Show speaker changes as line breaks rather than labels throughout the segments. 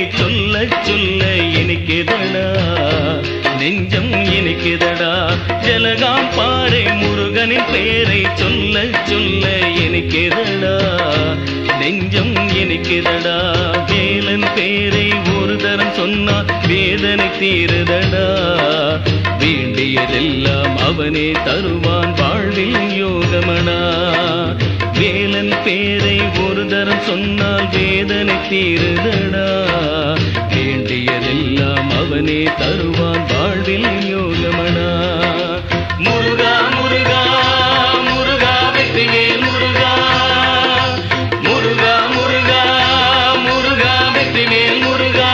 சொல்ல சொல்ல இனிக்குதடா நெஞ்சம் இனிக்குதடா ஜலகாம் பாறை முருகனின் பேரை சொல்ல சொல்ல இனிக்குதடா நெஞ்சம் இனிக்குதடா வேலன் பேரை ஒரு தரம் சொன்னால் வேதனை தீருதடா வேண்டியதெல்லாம் அவனே தருவான் வாழ்வில் யோகமடா வேலன் பேரை ஒரு தரம் சொன்னால் வேதனை தீருதடா வேண்டியதெல்லாம் அவனே தருவான் வாழ்வில் யோகமடா முருகா முருகா முருகா வெற்றியே முருகா முருகா முருகா முருகா வெற்றியே முருகா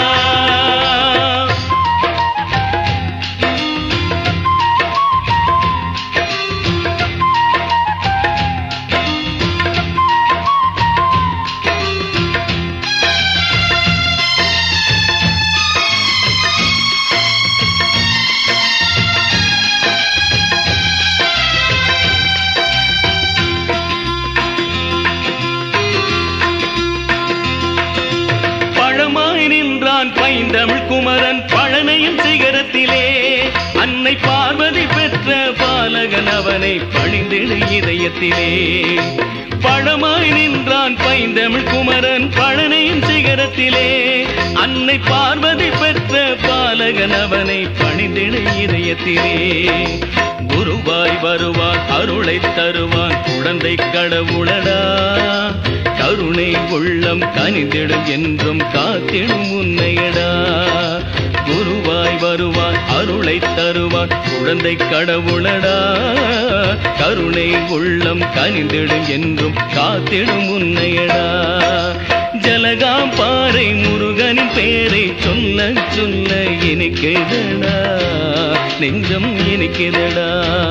பழமாய் நின்றான் பைந்தமிழ் குமரன் பழனையும் சிகரத்திலே அன்னை பார்வதி பெற்ற பாலகன் அவனை பணிந்திடு இதயத்திலே பழமாய் நின்றான் பைந்தமிழ் குமரன் பழனையும் சிகரத்திலே அன்னை பார்வதி பெற்ற பாலகன் அவனை பணிந்திடு இதயத்திலே குருவாய் வருவான் அருளை தருவான் குழந்தை கடவுளடா கருணை உள்ளம் கனிந்திடும் என்றும் காத்திடும் உன்னையடா குருவாய் வருவான் அருளை தருவான் குழந்தை கடவுளடா கருணை உள்ளம் கனிந்திடும் என்றும் காத்திடும் உன்னையடா ஜலகாம் பாறை முருகனின் பேரை சொல்ல சொல்ல இனிக்குதடா நெஞ்சம் இனிக்குதடா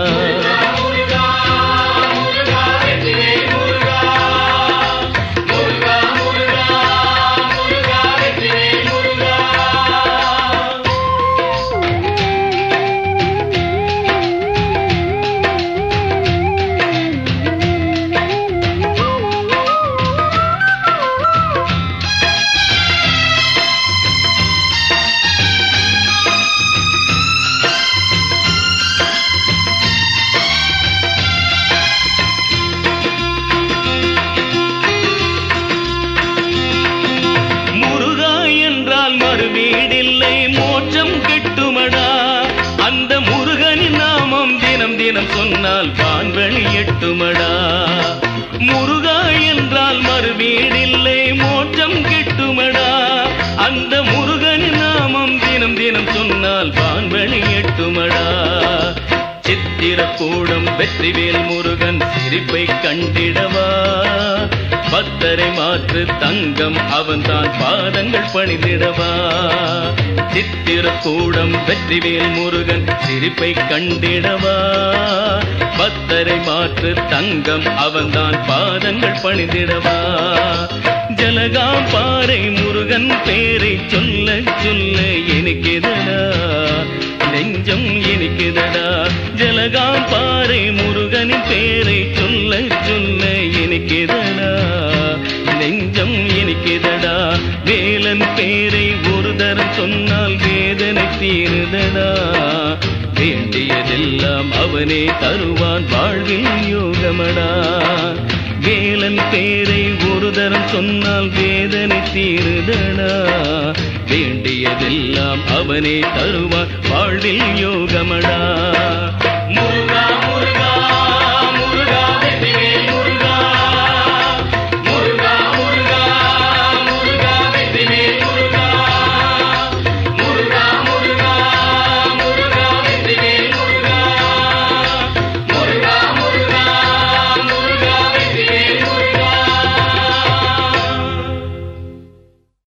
முருகா என்றால் மறுவீடில்லை மோட்சம் கெட்டுமடா அந்த முருகனின் நாமம் தினம் தினம் சொன்னால் வான்வழி எட்டுமடா முருகா என்றால் மறுவீடில்லை மோட்சம் கெட்டுமடா அந்த முருகனின் நாமம் தினம் தினம் சொன்னால் வான்வழி எட்டுமடா சித்திரக்கூடம் வெற்றிவேல் முருகன் சிரிப்பை கண்டிடவா பக்தரை மாற்று தங்கம் அவன்தான் பாதங்கள் பணிந்திடவா சித்திரக்கூடம் வெற்றிவேல் முருகன் சிரிப்பை கண்டிடவா பக்தரை மாற்று தங்கம் அவன்தான் பாதங்கள் பணிந்திடவா ஜலகாம் பாறை முருகன் பேரை சொல்ல சொல்ல எனக்கெதடா நெஞ்சம் இனிக்குதடா ஜலகாம் பாறை முருகனின் பேரை சொல்ல சொல்ல இனிக்குதடா நெஞ்சம் இனிக்குதடா வேலன் பேரை ஒரு தரம் சொன்னால் வேதனை தீருதடா வேண்டியதெல்லாம் அவனே தருவான் வாழ்வில் யோகமடா வேலன் பேரை ஒரு தரம் சொன்னால் வேதனை தீருதடா வேண்டியதெல்லாம் அவனே தருவான் வாழ்வில் யோகமடா முருகா முருகா முருகா வெற்றிவேல் முருகா முருகா முருகா முருகா வெற்றிவேல்